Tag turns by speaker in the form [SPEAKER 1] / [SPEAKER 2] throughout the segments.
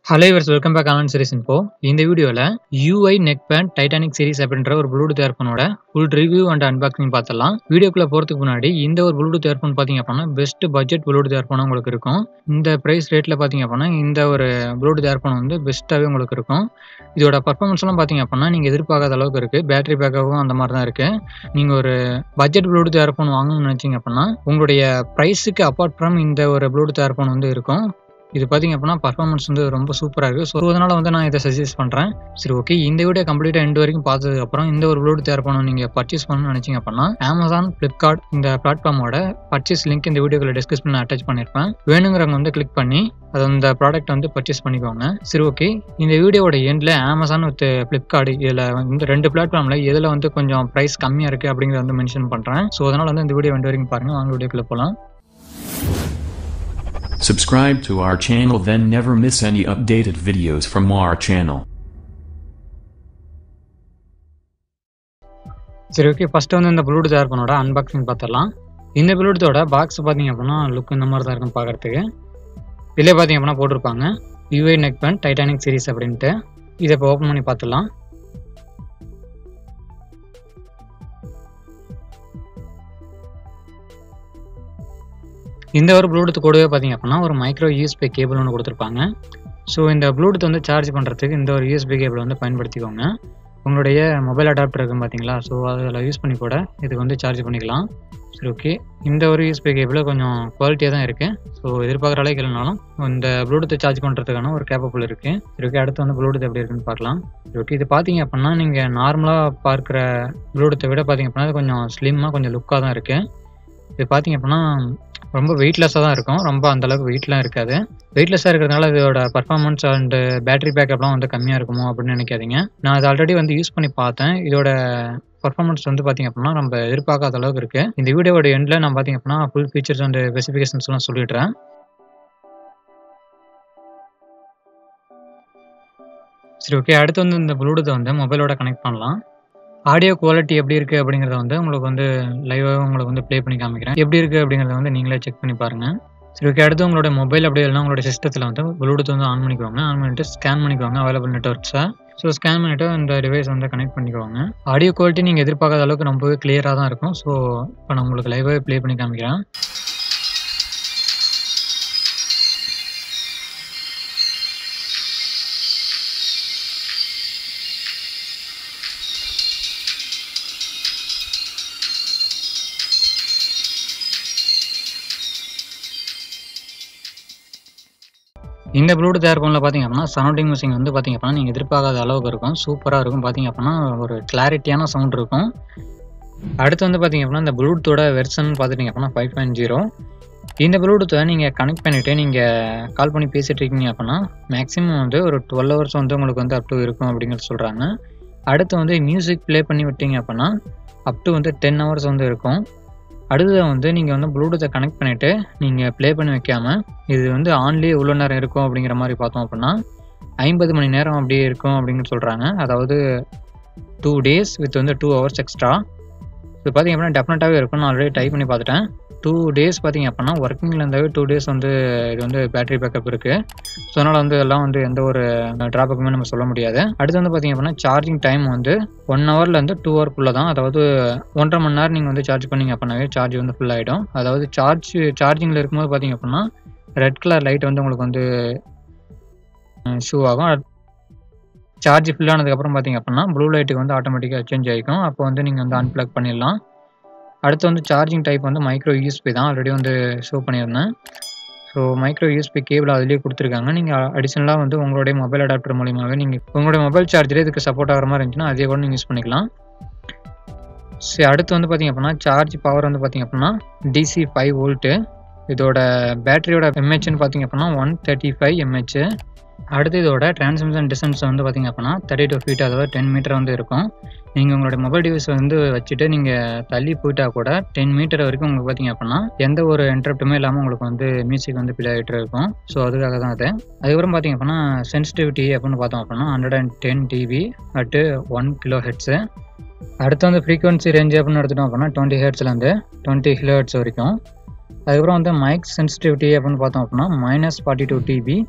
[SPEAKER 1] Hello viewers welcome back online series info இந்த வீடியோவில் UI neck band Titanic series அப்படின்ற ஒரு ப்ளூடூத் இயர்ஃபோனோட ஃபுல் ரிவ்யூ அண்ட் அன்பாக்சிங் பார்த்தலாம் வீடியோக்குள்ள போகிறதுக்கு முன்னாடி இந்த ஒரு ப்ளூடூத் இயர்ஃபோன் பார்த்தீங்க அப்படின்னா பெஸ்ட் பட்ஜெட் ப்ளூடூத் இயர்ஃபோன் உங்களுக்கு இருக்கும் இந்த ப்ரைஸ் ரேட்டில் பார்த்தீங்க அப்படின்னா இந்த ஒரு ப்ளூடூத் இயர்ஃபோன் வந்து பெஸ்ட்டாகவே உங்களுக்கு இருக்கும் இதோட பர்ஃபார்மன்ஸ்லாம் பார்த்தீங்க அப்படின்னா நீங்கள் எதிர்பார்க்காத அளவுக்கு இருக்குது பேட்டரி பேக்கப்பும் அந்த மாதிரி தான் இருக்குது நீங்கள் ஒரு பட்ஜெட் ப்ளூடூத் இயர்ஃபோன் வாங்கணும்னு நினச்சிங்க அப்படின்னா உங்களுடைய ப்ரைஸுக்கு அப்பார்ட் ஃப்ரம் இந்த ஒரு ப்ளூடூத் இயர்ஃபோன் வந்து இருக்கும் இது பார்த்தீங்க அப்படின்னா பர்ஃபார்மன்ஸ் வந்து ரொம்ப சூப்பராக இருக்குது ஸோ அதனால் வந்து நான் இதை சஜஸ்ட் பண்ணுறேன் சரி ஓகே இந்த வீடியோ கம்ப்ளீட்டாக எண்டு வரைக்கும் பார்த்ததுக்கப்புறம் இந்த ஒரு ப்ளூடூத் தயார் பண்ணணும் நீங்கள் பர்ச்சேஸ் பண்ணணும்னு நினச்சிங்க அப்படின்னா அமேசான் ஃப்ளிப்கார்ட் இந்த பிளாட்ஃபார்மோட பர்ச்சேஸ் லிங்க் இந்த வீடியோக்குள்ள டிஸ்கிரிப்ஷனில் அட்டாச் பண்ணியிருப்பேன் வேணுங்கிறவங்க வந்து கிளிக் பண்ணி அது அந்த ப்ராடக்ட் வந்து பர்ச்சேஸ் பண்ணிக்கோங்க சரி ஓகே இந்த வீடியோவோட எண்டில் அமேசான் வித் ஃப்ளிப்கார்ட் இதில் வந்து ரெண்டு பிளாட்ஃபார்மில் எதில் வந்து கொஞ்சம் ப்ரைஸ் கம்மியாக இருக்குது அப்படிங்கிறத வந்து மென்ஷன் பண்ணுறேன் ஸோ அதனால் வந்து இந்த வீடியோ ரெண்டு வரைக்கும் பாருங்கள் வாங்க வீடியோக்குள்ளே போகலாம்
[SPEAKER 2] Subscribe to our channel then never miss any updated videos from our channel.
[SPEAKER 1] சரி ஓகே ஃபஸ்ட்டு வந்து இந்த ப்ளூடூத் ஏர்போனோட அன்பாக்சிங் பார்த்துடலாம் இந்த ப்ளூடூத்தோட பாக்ஸ் பார்த்தீங்க அப்படின்னா லுக் இந்த மாதிரி தான் இருக்கும் பார்க்குறதுக்கு இதிலே பார்த்தீங்க அப்படின்னா போட்டிருப்பாங்க UI neck band Titanic series அப்படின்ட்டு இதை இப்போ ஓப்பன் பண்ணி பார்த்துடலாம் இந்த ஒரு ப்ளூடூத் கூடவே பார்த்தீங்க அப்படின்னா ஒரு மைக்ரோ யூஎஸ்பி கேபிள் ஒன்று கொடுத்துருப்பாங்க ஸோ இந்த ப்ளூடூத் வந்து சார்ஜ் பண்ணுறதுக்கு இந்த ஒரு யூஎஸ்பி கேபிள் வந்து பயன்படுத்திக்கோங்க உங்களுடைய மொபைல் அடாப்டர் இருக்கும் பார்த்தீங்களா ஸோ அதில் யூஸ் பண்ணி கூட இதுக்கு வந்து சார்ஜ் பண்ணிக்கலாம் சரி ஓகே இந்த ஒரு யூஎஸ்பி கேபிள் கொஞ்சம் குவாலிட்டியாக தான் இருக்குது ஸோ எதிர்பார்க்குற அளவுக்கு இல்லைனாலும் இந்த ப்ளூடூத்தை சார்ஜ் பண்ணுறதுக்கான ஒரு கேப்பபிள் இருக்குது சரி ஓகே அடுத்து வந்து ப்ளூடூத் எப்படி இருக்குன்னு பார்க்கலாம் சரி ஓகே இது பார்த்தீங்க அப்படின்னா நீங்கள் நார்மலாக பார்க்குற ப்ளூடூத்தை விட பார்த்தீங்க அப்படின்னா இது கொஞ்சம் ஸ்லிம்மாக கொஞ்சம் லுக்காக தான் இருக்குது இது பார்த்தீங்க அப்படின்னா ரொம்ப வெயிட்லெஸ்ஸாக தான் இருக்கும் ரொம்ப அந்தளவுக்கு வெயிட்லாம் இருக்காது வெயிட்லெஸ்ஸாக இருக்கிறதுனால இதோட பர்ஃபார்மன்ஸ் அண்டு பேட்டரி பேக்கப்லாம் வந்து கம்மியாக இருக்குமோ அப்படின்னு நினைக்காதீங்க நான் அதை ஆல்ரெடி வந்து யூஸ் பண்ணி பார்த்தேன் இதோட பர்ஃபார்மன்ஸ் வந்து பார்த்திங்க அப்படின்னா நம்ம எதிர்பார்க்காத அளவுக்கு இருக்குது இந்த வீடியோட எண்டில் நான் பார்த்திங்க அப்படின்னா ஃபுல் ஃபீச்சர்ஸ் அண்ட் ஸ்பெசிஃபிகேஷன்ஸ்லாம் சொல்லிடுறேன் சரி ஓகே அடுத்து வந்து இந்த ப்ளூடூத்தை வந்து மொபைலோட கனெக்ட் பண்ணலாம் ஆடியோ குவாலிட்டி எப்படி இருக்குது அப்படிங்கிறத வந்து உங்களுக்கு வந்து லைவாக உங்களுக்கு வந்து ப்ளே பண்ணி காமிக்கிறேன் எப்படி இருக்குது அப்படிங்கிறத வந்து நீங்களே செக் பண்ணி பாருங்கள் சரி ஓகே அடுத்து உங்களோட மொபைல் அப்படி இல்லைனா உங்களோட சிஸ்டத்தில் வந்து ப்ளூடூத் வந்து ஆன் பண்ணிக்கோங்க ஆன் பண்ணிட்டு ஸ்கேன் பண்ணிக்கோங்க அவைலபிள் நெட்ஒர்க்ஸை ஸோ ஸ்கேன் பண்ணிவிட்டு இந்த டிவைஸ் வந்து கனெக்ட் பண்ணிக்கோங்க ஆடியோ குவாலிட்டி நீங்கள் எதிர்பார்க்காத அளவுக்கு ரொம்பவே கிளியராக தான் இருக்கும் ஸோ இப்போ நான் உங்களுக்கு லைவாகவே ப்ளே பண்ணி காமிக்கிறேன் இந்த ப்ளூடூத் ஏர்ஃபோனில் பார்த்தீங்க அப்படின்னா சரௌண்டிங் மியூசிக் வந்து பார்த்தீங்க அப்படின்னா நீங்கள் எதிர்பார்க்காத அளவுக்கு இருக்கும் சூப்பராக இருக்கும் பார்த்தீங்க அப்படின்னா ஒரு கிளாரிட்டியான சவுண்ட் இருக்கும் அடுத்து வந்து பார்த்தீங்க அப்படின்னா இந்த ப்ளூடூத்தோட வெர்ஷன் பார்த்துட்டிங்க அப்படின்னா ஃபைவ் பாயிண்ட் ஜீரோ இந்த ப்ளூடூத்தை நீங்கள் கனெக்ட் பண்ணிவிட்டு நீங்கள் கால் பண்ணி பேசிகிட்டு இருக்கீங்க அப்படின்னா மேக்ஸிமம் வந்து ஒரு டுவெல் ஹவர்ஸ் வந்து உங்களுக்கு வந்து அப் டு இருக்கும் அப்படிங்கிறது சொல்கிறாங்க அடுத்து வந்து மியூசிக் ப்ளே பண்ணி விட்டீங்க அப்படின்னா அப் டு வந்து டென் ஹவர்ஸ் வந்து இருக்கும் அடுத்தது வந்து நீங்கள் வந்து ப்ளூடூத்தை கனெக்ட் பண்ணிவிட்டு நீங்கள் ப்ளே பண்ணி வைக்காமல் இது வந்து ஆன்லேயே இவ்வளோ நேரம் இருக்கும் அப்படிங்கிற மாதிரி பார்த்தோம் அப்படின்னா ஐம்பது மணி நேரம் அப்படியே இருக்கும் அப்படின்னு சொல்கிறாங்க அதாவது டூ டேஸ் வித் வந்து டூ ஹவர்ஸ் எக்ஸ்ட்ரா இது பார்த்திங்க அப்படின்னா டெஃபினட்டாகவே இருக்கும் நான் ஆல்ரெடி டைப் பண்ணி பார்த்துட்டேன் டூ டேஸ் பார்த்திங்க அப்படின்னா ஒர்க்கிங்கில் இருந்தாவே டூ டேஸ் வந்து இது வந்து பேட்டரி பேக்கப் இருக்குது ஸோ அதனால் வந்து எல்லாம் வந்து எந்த ஒரு ட்ராபக்குமே நம்ம சொல்ல முடியாது அடுத்து வந்து பார்த்திங்க அப்படின்னா சார்ஜிங் டைம் வந்து ஒன் ஹவர்லேருந்து டூ ஹவர்க்குள்ளே தான் அதாவது ஒன்றரை மணி நேரம் நீங்கள் வந்து சார்ஜ் பண்ணிங்க அப்படின்னாவே சார்ஜ் வந்து ஃபுல் ஆகிடும் அதாவது சார்ஜ் சார்ஜிங்கில் இருக்கும்போது பார்த்திங்க அப்படின்னா ரெட் கலர் லைட் வந்து உங்களுக்கு வந்து ஷூ ஆகும் சார்ஜ் ஃபில் ஆனதுக்கப்புறம் பார்த்திங்க அப்படின்னா ப்ளூ லைட்டுக்கு வந்து ஆட்டோமேட்டிக்காக சேஞ்ச் ஆகிக்கும் அப்போ வந்து நீங்கள் வந்து அன்பிளக் பண்ணிடலாம் அடுத்து வந்து சார்ஜிங் டைப் வந்து மைக்ரோ யூஎஸ்பி தான் ஆல்ரெடி வந்து ஷோ பண்ணியிருந்தேன் ஸோ மைக்ரோ யூஎஸ்பி கேபிள் அதுலேயே கொடுத்துருக்காங்க நீங்கள் அடிஷ்னலாக வந்து உங்களுடைய மொபைல் அடாப்டர் மூலியமாகவே நீங்கள் உங்களுடைய மொபைல் சார்ஜரே இதுக்கு சப்போர்ட் ஆகிற மாதிரி இருந்துச்சுன்னா அதே கூட நீங்கள் யூஸ் பண்ணிக்கலாம் சரி அடுத்து வந்து பார்த்திங்க அப்படின்னா சார்ஜ் பவர் வந்து பார்த்திங்க அப்படின்னா டிசி ஃபைவ் வோல்ட்டு இதோட பேட்டரியோட எம்ஹெச்னு பார்த்திங்க அப்படின்னா ஒன் தேர்ட்டி ஃபைவ் எம்ஹெச் அடுத்து இதோட டிரான்ஸ்மிஷன் டிஸ்டன்ஸ் வந்து பார்த்திங்க அப்படின்னா தேர்ட்டி டூ ஃபீட் அதாவது டென் மீட்டர் வந்து இருக்கும் நீங்கள் உங்களோட மொபைல் டிவைஸ் வந்து வச்சுட்டு நீங்கள் தள்ளி போயிட்டா கூட டென் மீட்டர் வரைக்கும் உங்களுக்கு பார்த்தீங்க அப்படின்னா எந்த ஒரு இன்டரப்ட்டுமே இல்லாமல் உங்களுக்கு வந்து மியூசிக் வந்து பிளே ஆகிட்டு இருக்கும் ஸோ அதுக்காக தான் அது அதுக்கப்புறம் பார்த்தீங்க அப்படின்னா சென்சிட்டிவிட்டி அப்படின்னு பார்த்தோம் அப்படின்னா hundred and ten dB at one kilo hertz அடுத்து வந்து ஃப்ரீக்வன்சி ரேஞ்ச் அப்படின்னு எடுத்துட்டோம் அப்படின்னா டுவெண்ட்டி ஹெட்ஸ்லேருந்து டுவெண்ட்டி கிலோ ஹெட்ஸ் வரைக்கும் அதுக்கப்புறம் வந்து மைக் சென்சிட்டிவிட்டி அப்படின்னு பார்த்தோம் அப்படின்னா மைனஸ் ஃபார்ட்டி டூ டிபி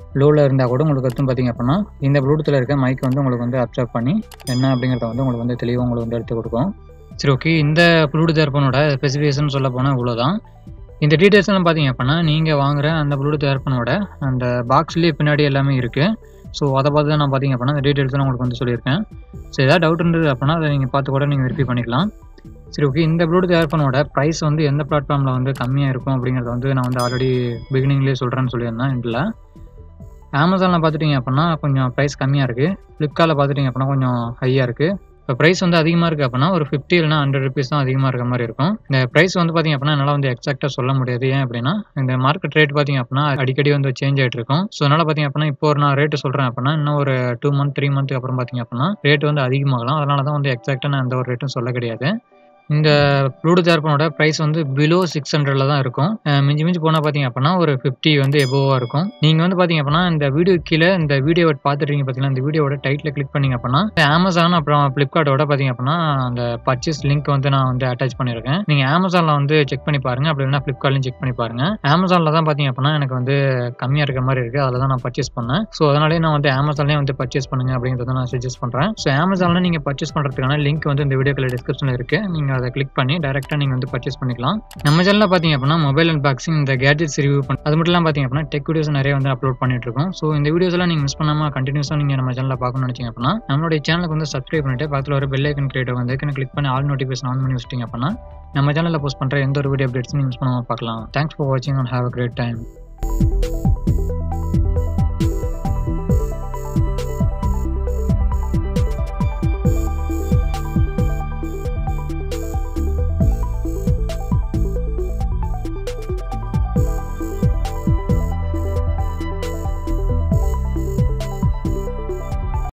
[SPEAKER 1] லோவில் இருந்தால் கூட உங்களுக்கு வந்து பார்த்தீங்க அப்படின்னா இந்த ப்ளூடூத்தில் இருக்க மைக் வந்து உங்களுக்கு வந்து அப்சர்வ் பண்ணி என்ன அப்படிங்கிறத வந்து உங்களுக்கு வந்து தெளிவாக உங்களுக்கு வந்து எடுத்து கொடுக்கும் சரி ஓகே இந்த ப்ளூடூத் ஏர்போனோட ஸ்பெசிஃபிகேஷன் சொல்ல போனால் இவ்வளோ தான் இந்த டீட்டெயில்ஸ் எல்லாம் பார்த்தீங்க அப்படின்னா நீங்கள் வாங்குற அந்த ப்ளூடூத் ஏர்போனோட அந்த பாக்ஸ்லேயே பின்னாடி எல்லாமே இருக்குது ஸோ அதை பார்த்து தான் நான் பார்த்தீங்க அப்படின்னா அந்த டீட்டெயில்ஸ் உங்களுக்கு வந்து சொல்லியிருக்கேன் ஸோ ஏதாவது டவுட் இருந்தது அப்படின்னா அதை நீங்கள் பார்த்து கூட நீங்கள் வெரிஃபை பண்ணிக்கலாம் சரி ஓகே இந்த ப்ளூடூத் ஏர்ஃபோனோட ப்ரைஸ் வந்து எந்த பிளாட்ஃபார்மில் வந்து கம்மியாக இருக்கும் அப்படிங்கிறத வந்து நான் வந்து ஆல்ரெடி பிகினிங்லேயே சொல்கிறேன்னு சொல்லியிருந்தேன் இதில் அமேசானில் பார்த்துட்டிங்க அப்படின்னா கொஞ்சம் ப்ரைஸ் கம்மியாக இருக்குது ஃப்ளிப்கார்ட்டில் பார்த்துட்டிங்க அப்படின்னா கொஞ்சம் ஹையாக இருக்குது இப்போ ப்ரைஸ் வந்து அதிகமாக இருக்குது அப்படின்னா ஒரு ஃபிஃப்டி இல்லைனா ஹண்ட்ரட் ருபீஸ் தான் அதிகமாக இருக்க மாதிரி இருக்கும் இந்த ப்ரைஸ் வந்து பார்த்திங்க அப்படின்னா என்னால் வந்து எக்ஸாக்டாக சொல்ல முடியாது ஏன் அப்படின்னா இந்த மார்க்கெட் ரேட் பார்த்திங்க அப்படின்னா அடிக்கடி வந்து சேஞ்ச் ஆகிட்டு இருக்கும் ஸோ அதனால் பார்த்திங்க அப்படின்னா இப்போ ஒரு நான் ரேட்டு சொல்கிறேன் அப்படின்னா இன்னும் ஒரு டூ மந்த் த்ரீ மந்த்துக்கு அப்புறம் பார்த்திங்க அப்படின்னா ரேட் வந்து அதிகமாகலாம் அதனால தான் வந்து எக்ஸாக்டாக நான் எந்த ஒரு ரேட்டும் சொல்ல கிடையாது இந்த ப்ளூடூத் ஏர்போனோட ப்ரைஸ் வந்து பிலோ சிக்ஸ் ஹண்ட்ரட்ல தான் இருக்கும் அஹ் மிஞ்சி மிஞ்சி போனால் பார்த்தீங்க அப்படின்னா ஒரு ஃபிஃப்டி வந்து எபோவாக இருக்கும் நீங்கள் வந்து பார்த்தீங்க அப்படின்னா இந்த வீடியோ கீழே இந்த வீடியோவை பார்த்துட்டீங்க பார்த்தீங்கன்னா இந்த வீடியோட டைட்டில் கிளிக் பண்ணீங்க அப்படின்னா அமேசான் அப்புறம் ஃப்ளிப்கார்ட்டோட பார்த்தீங்க அப்படின்னா அந்த பர்ச்சேஸ் லிங்க் வந்து நான் வந்து அட்டாச் பண்ணியிருக்கேன் நீங்கள் அமேசானில் வந்து செக் பண்ணி பாருங்க அப்படி இல்லைன்னா ஃப்ளிப்கார்ட்லையும் செக் பண்ணி பாருங்க அமேசானில் தான் பார்த்தீங்க அப்படின்னா எனக்கு வந்து கம்மியாக இருக்க மாதிரி இருக்குது அதில் தான் நான் பர்ச்சேஸ் பண்ணேன் ஸோ அதனாலே நான் வந்து அமேசான்லேயே வந்து பர்ச்சேஸ் பண்ணுங்க அப்படிங்கிறத நான் சஜஸ்ட் பண்ணுறேன் ஸோ அமேசானில் நீங்கள் பர்ச்சேஸ் பண்ணுறதுக்கான லிங்க் வந்து இந்த வீடியோக்குள்ள டிஸ்கிரிப்ஷனில் இருக்குது நீங்கள் அதை கிளிக் பண்ணி டேரெக்டாக நீங்கள் வந்து பர்ச்சேஸ் பண்ணிக்கலாம் நம்ம சேனலில் பார்த்தீங்க அப்படின்னா மொபைல் அன்பாக்சிங் இந்த கேஜெட்ஸ் ரிவ்யூ பண்ண அது மட்டும் இல்லாமல் பார்த்தீங்க அப்படின்னா டெக் வீடியோஸ் நிறைய வந்து அப்லோட் பண்ணிட்டு இருக்கோம் ஸோ இந்த வீடியோஸ் எல்லாம் நீங்கள் மிஸ் பண்ணாமல் கண்டினியூஸாக நீங்கள் நம்ம சேனலில் பார்க்கணும்னு நினச்சிங்க அப்படின்னா நம்மளுடைய சேனலுக்கு வந்து சப்ஸ்கிரைப் பண்ணிட்டு பக்கத்தில் ஒரு பெல் ஐக்கன் கிரியேட்டர் வந்து கிளிக் பண்ணி ஆல் நோட்டிஃபிகேஷன் ஆன் பண்ணி வச்சிட்டிங்க அப்படின்னா நம்ம சேனலில் போஸ்ட் பண்ணுற எந்த ஒரு வீடியோ அப்டேட்ஸும் நீங்கள் மிஸ் பண்ணாமல் பார்க்கலாம் தேங்க்ஸ் ஃபார் வாட்சிங் and have a great time